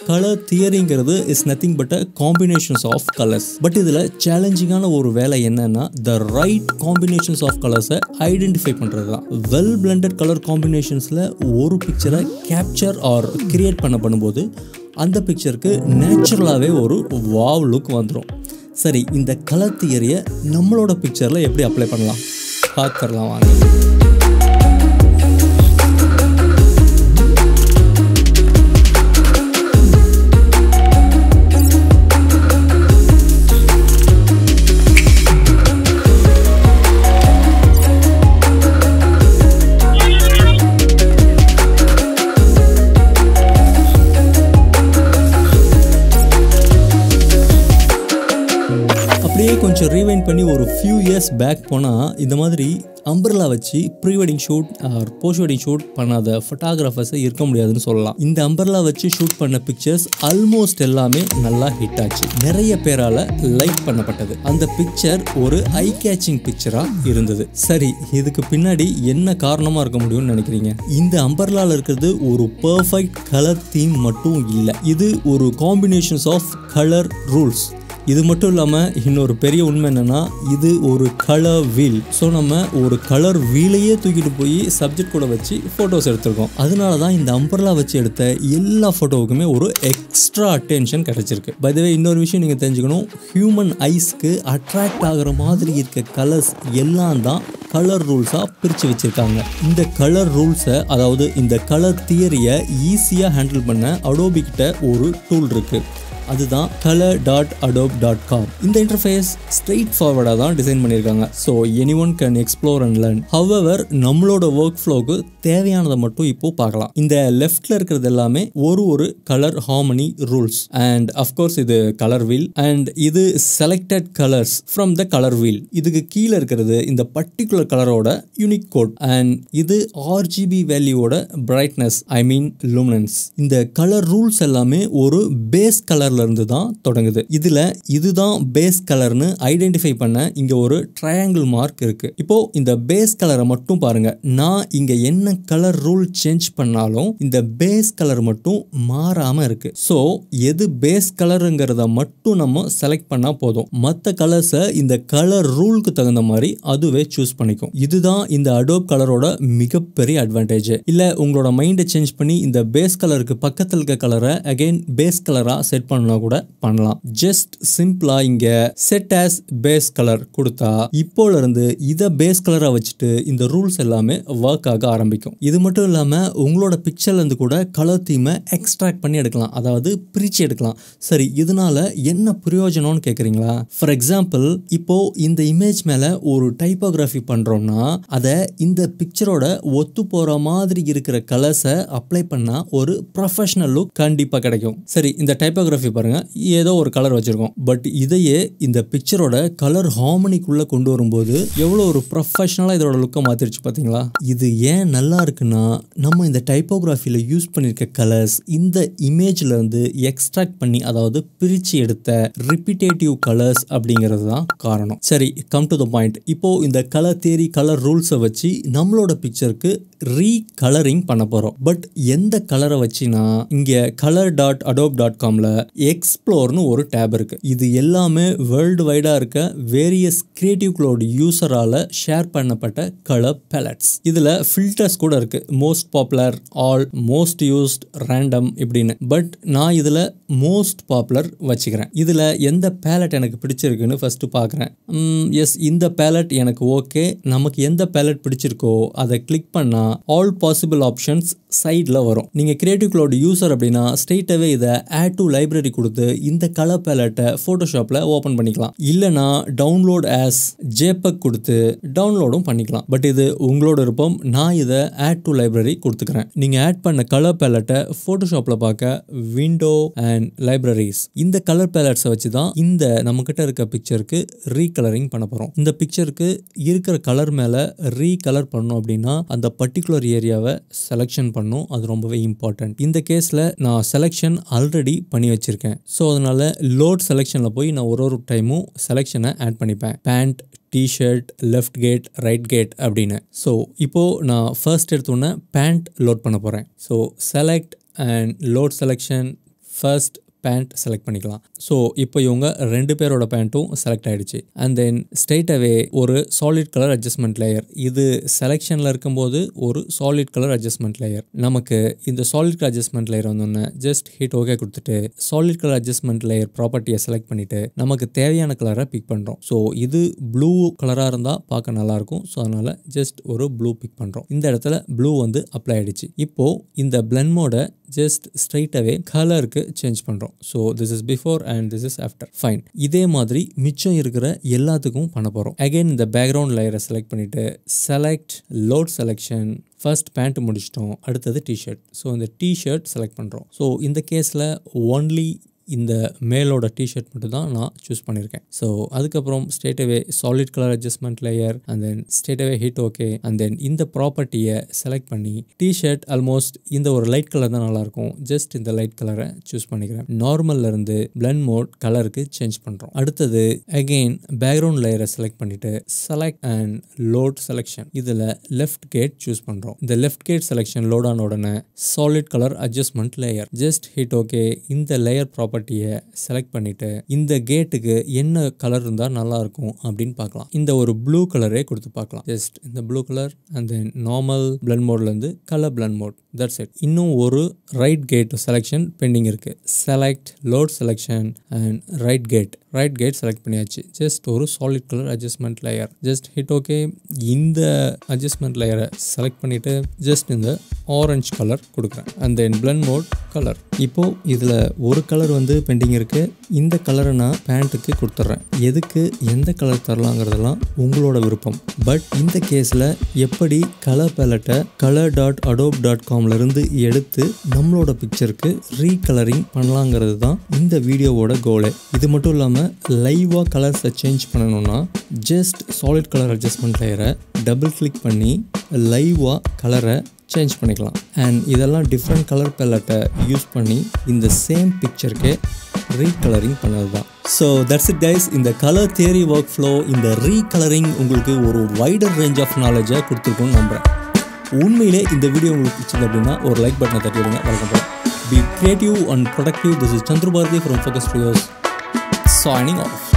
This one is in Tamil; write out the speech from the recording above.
கலர் தியரிங்கிறது is nothing but a combinations of colours but இதில் சேலஞ்சிங்கான ஒரு வேலை என்னன்னா த ரைட் காம்பினேஷன்ஸ் ஆஃப் கலர்ஸை ஐடென்டிஃபை பண்ணுறது தான் வெல் பிளண்டட் கலர் காம்பினேஷன்ஸில் ஒரு பிக்சரை கேப்சர் ஆர் கிரியேட் பண்ண பண்ணும்போது அந்த பிக்சருக்கு நேச்சுரலாகவே ஒரு வாவ் லுக் வந்துடும் சரி இந்த கலர் தியரியை நம்மளோட பிக்சரில் எப்படி அப்ளை பண்ணலாம் பார்த்துடலாம் வாங்க அப்படியே கொஞ்சம் ரீவைண்ட் பண்ணி ஒரு ஃபியூ இயர்ஸ் பேக் போனால் இந்த மாதிரி அம்பர்லா வச்சு pre wedding shoot or post wedding shoot பண்ணாத ஃபோட்டோகிராஃபர்ஸை இருக்க முடியாதுன்னு சொல்லலாம் இந்த அம்பர்லா வச்சு ஷூட் பண்ண பிக்சர்ஸ் ஆல்மோஸ்ட் எல்லாமே நல்லா ஹிட் ஆச்சு நிறைய பேரால லைக் பண்ணப்பட்டது அந்த பிக்சர் ஒரு ஐ கேச்சிங் பிக்சராக இருந்தது சரி இதுக்கு பின்னாடி என்ன காரணமாக இருக்க முடியும்னு நினைக்கிறீங்க இந்த அம்பர்லால இருக்கிறது ஒரு பர்ஃபெக்ட் கலர் தீம் மட்டும் இல்லை இது ஒரு காம்பினேஷன்ஸ் ஆஃப் கலர் ரூல்ஸ் இது மட்டும் இல்லாமல் இன்னொரு பெரிய உண்மை என்னன்னா இது ஒரு கலர் வீல் ஸோ நம்ம ஒரு கலர் வீலையே தூக்கிட்டு போய் சப்ஜெக்ட் கூட வச்சு ஃபோட்டோஸ் எடுத்திருக்கோம் அதனால தான் இந்த அம்பர்லா வச்சு எடுத்த எல்லா ஃபோட்டோவுக்குமே ஒரு எக்ஸ்ட்ரா அட்டென்ஷன் கிடைச்சிருக்கு பை வே இன்னொரு விஷயம் நீங்கள் தெரிஞ்சுக்கணும் ஹியூமன் ஐஸ்க்கு அட்ராக்ட் ஆகிற மாதிரி இருக்க கலர்ஸ் எல்லாம் தான் கலர் ரூல்ஸாக பிரித்து வச்சுருக்காங்க இந்த கலர் ரூல்ஸை அதாவது இந்த கலர் தியரியை ஈஸியாக ஹேண்டில் பண்ண அடோபி கிட்ட ஒரு டூல் இருக்குது அதுதான் colour dot Adobe dot com இந்த இன்டர்ஃபேஸ் ஸ்ட்ரெயிட் ஃபார்வர்டாக தான் டிசைன் பண்ணியிருக்காங்க so anyone can explore and learn however நம்மளோட ஒர்க் ஃப்ளோக்கு தேவையானதை மட்டும் இப்போ பார்க்கலாம் இந்த லெஃப்ட்ல இருக்கிறது எல்லாமே ஒரு ஒரு colour harmony rules and of course இது கலர் வீல் அண்ட் இது selected colours from the colour wheel இதுக்கு கீழே இருக்கிறது இந்த பர்டிகுலர் கலரோட யூனிக் கோட் அண்ட் இது ஆர்ஜிபி வேல்யூவோட பிரைட்னஸ் ஐ மீன் லூமினன்ஸ் இந்த கலர் ரூல்ஸ் எல்லாமே ஒரு பேஸ் கலர்ல இருந்து தான் தொடங்குது இதுல இதுதான் பேஸ் கலர்னு ஐடென்டிஃபை பண்ண இங்க ஒரு ட்ரையாங்கிள் மார்க் இருக்கு இப்போ இந்த பேஸ் கலரை மட்டும் பாருங்க நான் இங்க என்ன கலர் ரூல் சேஞ்ச் பண்ணாலும் இந்த பேஸ் கலர் மட்டும் மாறாம இருக்கு ஸோ எது பேஸ் கலருங்கிறத மட்டும் நம்ம செலக்ட் பண்ணா போதும் மற்ற கலர்ஸை இந்த கலர் ரூலுக்கு தகுந்த மாதிரி அதுவே சூஸ் பண்ணிக்கும் இதுதான் இந்த அடோப் கலரோட மிகப்பெரிய அட்வான்டேஜ் இல்ல உங்களோட மைண்டை சேஞ்ச் பண்ணி இந்த பேஸ் கலருக்கு பக்கத்தில் இருக்க கலரை அகைன் பேஸ் கலரா செட் பண்ணா கூட பண்ணலாம் ஜஸ்ட் சிம்பிளா இங்க செட் ஆஸ் பேஸ் கலர் கொடுத்தா இப்போல இருந்து இதை பேஸ் கலரா வச்சுட்டு இந்த ரூல்ஸ் எல்லாமே ஒர்க் ஆக ஆரம்பிக்கும் இது மட்டும் இல்லாம உங்களோட பிக்சர்ல இருந்து கூட கலர் தீமை எக்ஸ்ட்ராக்ட் பண்ணி எடுக்கலாம் அதாவது பிரிச்சு எடுக்கலாம் சரி இதனால என்ன பிரயோஜனம்னு கேக்குறீங்களா ஃபார் எக்ஸாம்பிள் இப்போ இந்த இமேஜ் மேல ஒரு டைப்போகிராஃபி பண்றோம்னா அதை இந்த பிக்சரோட ஒத்து போற மாதிரி இருக்கிற கலர்ஸை அப்ளை பண்ணா ஒரு ப்ரொஃபஷனல் லுக் கண்டிப்பா கிடைக்கும் சரி இந்த டைப்போகிராஃபி பாருங்க ஏதோ ஒரு கலர் வச்சிருக்கோம் பட் இதையே இந்த பிக்சரோட கலர் ஹார்மனிக்குள்ள கொண்டு வரும்போது எவ்வளோ ஒரு ப்ரொஃபஷனலாக இதோட லுக்கை மாத்திருச்சு பார்த்தீங்களா இது ஏன் நல்லா இருக்குன்னா நம்ம இந்த டைப்போகிராஃபியில் யூஸ் பண்ணியிருக்க கலர்ஸ் இந்த இமேஜ்ல இருந்து எக்ஸ்ட்ராக்ட் பண்ணி அதாவது பிரித்து எடுத்த ரிப்பிட்டேட்டிவ் கலர்ஸ் அப்படிங்கிறது தான் காரணம் சரி கம் டு த பாயிண்ட் இப்போ இந்த கலர் தேரி கலர் ரூல்ஸை வச்சு நம்மளோட பிக்சருக்கு ரீ கலரிங் பண்ண போகிறோம் பட் எந்த கலரை வச்சுனா இங்கே கலர் டாட் அடோப் டாட் காமில் எக்ஸ்ப்ளோர்னு ஒரு டேப் இருக்கு இது எல்லாமே வேர்ல்டு வைடாக இருக்க வேரியஸ் கிரியேட்டிவ் க்ளோட் யூசரால் ஷேர் பண்ணப்பட்ட கலர் பேலட்ஸ் இதில் ஃபில்டர்ஸ் கூட இருக்கு most popular all most used random இப்படின்னு பட் நான் இதில் மோஸ்ட் பாப்புலர் வச்சுக்கிறேன் இதில் எந்த பேலட் எனக்கு பிடிச்சிருக்குன்னு ஃபர்ஸ்ட் பார்க்குறேன் எஸ் இந்த பேலட் எனக்கு ஓகே நமக்கு எந்த பேலட் பிடிச்சிருக்கோ அதை கிளிக் பண்ணால் ஆல் பாசிபிள் ஆப்ஷன்ஸ் சைடில் வரும் நீங்கள் கிரியேட்டிவ் க்ளோட் யூசர் அப்படின்னா ஸ்ட்ரெயிட்டாகவே இதை ஆட் டு லைப்ரரி கொடுத்து இந்த கலர் பேலட்டை ஃபோட்டோஷாப்பில் ஓப்பன் பண்ணிக்கலாம் இல்லைனா டவுன்லோட் ஆஸ் ஜேபக் கொடுத்து டவுன்லோடும் பண்ணிக்கலாம் பட் இது உங்களோட விருப்பம் நான் இதை ஆட் டு லைப்ரரி கொடுத்துக்கிறேன் நீங்கள் ஆட் பண்ண கலர் பேலட்டை ஃபோட்டோஷாப்பில் பார்க்க விண்டோ அண்ட் லைப்ரரிஸ் இந்த கலர் பேலட்ஸை வச்சு தான் இந்த நம்மக்கிட்ட இருக்க பிக்சருக்கு ரீகலரிங் பண்ண போகிறோம் இந்த பிக்சருக்கு இருக்கிற கலர் மேலே ரீகலர் பண்ணோம் அப்படின்னா அந்த பர்டிகுலர் ஏரியாவை செலெக்ஷன் பண்ணும் அது ரொம்பவே இம்பார்ட்டன்ட் இந்த கேஸில் நான் செலெக்ஷன் ஆல்ரெடி பண்ணி வச்சுருக்கேன் ஸோ அதனால் லோட் செலெக்ஷனில் போய் நான் ஒரு ஒரு டைமும் செலெக்ஷனை ஆட் பண்ணிப்பேன் pant T-shirt left cat right cat அப்படின்னு ஸோ இப்போது நான் ஃபர்ஸ்ட் எடுத்தோன்னே பேண்ட் லோட் பண்ண போகிறேன் so select and load selection first pant select பண்ணிக்கலாம் ஸோ இப்போ இவங்க ரெண்டு பேரோட பேண்ட்டும் செலக்ட் ஆகிடுச்சு அண்ட் தென் ஸ்ட்ரெயிட் அவே ஒரு சாலிட் கலர் அட்ஜஸ்ட்மெண்ட் லேயர் இது செலெக்ஷனில் இருக்கும்போது ஒரு சாலிட் கலர் அட்ஜஸ்ட்மெண்ட் லேயர் நமக்கு இந்த சாலிட் கலர் அட்ஜஸ்ட்மெண்ட் லேயர் வந்தோடனே ஜஸ்ட் ஹிட் ஓகே கொடுத்துட்டு சாலிட் கலர் அட்ஜஸ்ட்மெண்ட் லேயர் ப்ராப்பர்ட்டியை செலக்ட் பண்ணிவிட்டு நமக்கு தேவையான கலரை பிக் பண்ணுறோம் ஸோ இது ப்ளூ கலராக இருந்தால் பார்க்க நல்லாயிருக்கும் ஸோ அதனால் ஜஸ்ட் ஒரு ப்ளூ பிக் பண்ணுறோம் இந்த இடத்துல ப்ளூ வந்து அப்ளை ஆகிடுச்சு இப்போது இந்த பிளன் மோட ஜஸ்ட் ஸ்ட்ரைட்டாகவே கலருக்கு சேஞ்ச் பண்ணுறோம் so this is before and this is after fine இதே மாதிரி மிச்சம் இருக்கிற எல்லாத்துக்கும் பண்ண போகிறோம் அகைன் இந்த பேக்ரவுண்ட் லேயரை செலக்ட் பண்ணிவிட்டு select load selection first pant முடிச்சிட்டோம் அடுத்தது டிஷர்ட் ஸோ இந்த டிஷர்ட் செலக்ட் பண்ணுறோம் ஸோ இந்த கேஸில் ஒன்லி இந்த மேலோட டிஷர்ட் மட்டும் தான் நான் சூஸ் பண்ணியிருக்கேன் ஸோ அதுக்கப்புறம் straightaway solid colour adjustment layer and then straightaway hit okay and then இந்த ப்ராப்பர்ட்டியை செலக்ட் பண்ணி டிஷர்ட் ஆல்மோஸ்ட் இந்த ஒரு லைட் கலர் தான் நல்லாயிருக்கும் ஜஸ்ட் இந்த லைட் கலரை சூஸ் பண்ணிக்கிறேன் நார்மல்ல இருந்து பிளண்ட் மோட் கலருக்கு சேஞ்ச் பண்ணுறோம் அடுத்தது அகெயின் பேக்ரவுண்ட் லேயரை செலக்ட் பண்ணிட்டு செலக்ட் அண்ட் லோட் செலெக்ஷன் இதில் லெஃப்ட் கேட் சூஸ் பண்ணுறோம் இந்த லெஃப்ட் கேட் செலெக்ஷன் லோட் ஆன உடனே solid colour adjustment layer just hit okay இந்த லேயர் ப்ராப்பர்ட்டியை செலக்ட் பண்ணிட்டு இந்த கேட்டுக்கு என்ன கலர் இருந்தால் நல்லா இருக்கும் அப்படின்னு பார்க்கலாம் இந்த ஒரு ப்ளூ கலரே கொடுத்து பார்க்கலாம் ஜஸ்ட் இந்த blue colour and then normal blend மோட்லேருந்து colour blend mode that's it இன்னும் ஒரு ரைட் கேட் செலெக்ஷன் பெண்டிங் இருக்குது select load selection and right cat right cat select பண்ணியாச்சு ஜஸ்ட் ஒரு solid colour adjustment layer just hit okay இந்த அட்ஜஸ்ட்மெண்ட் லேயரை செலக்ட் பண்ணிவிட்டு ஜஸ்ட் இந்த ஆரஞ்சு கலர் கொடுக்குறேன் and then blend mode colour இப்போது இதில் ஒரு கலர் வந்து பெண்டிங் இருக்குது இந்த கலரை நான் பேண்ட்டுக்கு கொடுத்துட்றேன் எதுக்கு எந்த கலர் தரலாங்கிறதெல்லாம் உங்களோட விருப்பம் பட் இந்த கேஸில் எப்படி கலர் பேலட்டை கலர் டாட் அடோப் டாட் காம்லேருந்து எடுத்து நம்மளோட பிக்சருக்கு ரீகலரிங் பண்ணலாங்கிறது தான் இந்த வீடியோவோட கோலே இது மட்டும் இல்லாமல் லைவாக கலர்ஸை சேஞ்ச் பண்ணணும்னா ஜஸ்ட் சாலிட் கலர் அட்ஜஸ்ட்மெண்ட் லேயரை டபுள் கிளிக் பண்ணி லைவாக கலரை சேஞ்ச் பண்ணிக்கலாம் அண்ட் இதெல்லாம் டிஃப்ரெண்ட் கலர் பேலட்டை யூஸ் பண்ணி இந்த சேம் பிக்சருக்கே ரீகலரிங் பண்ணது தான் ஸோ தட்ஸ் இட் கைஸ் இந்த கலர் தியரி ஒர்க் ஃப்ளோ இந்த ரீகலரிங் உங்களுக்கு ஒரு வைடர் ரேஞ்ச் ஆஃப் நாலேஜை கொடுத்துருக்குன்னு நம்புகிறேன் உண்மையிலே இந்த வீடியோ உங்களுக்கு பிடிச்சது அப்படின்னா ஒரு லைக் பட்டனை தட்டி விடுங்க வணக்கம் be creative and productive this is Chandrabharathi from Focus Studios signing off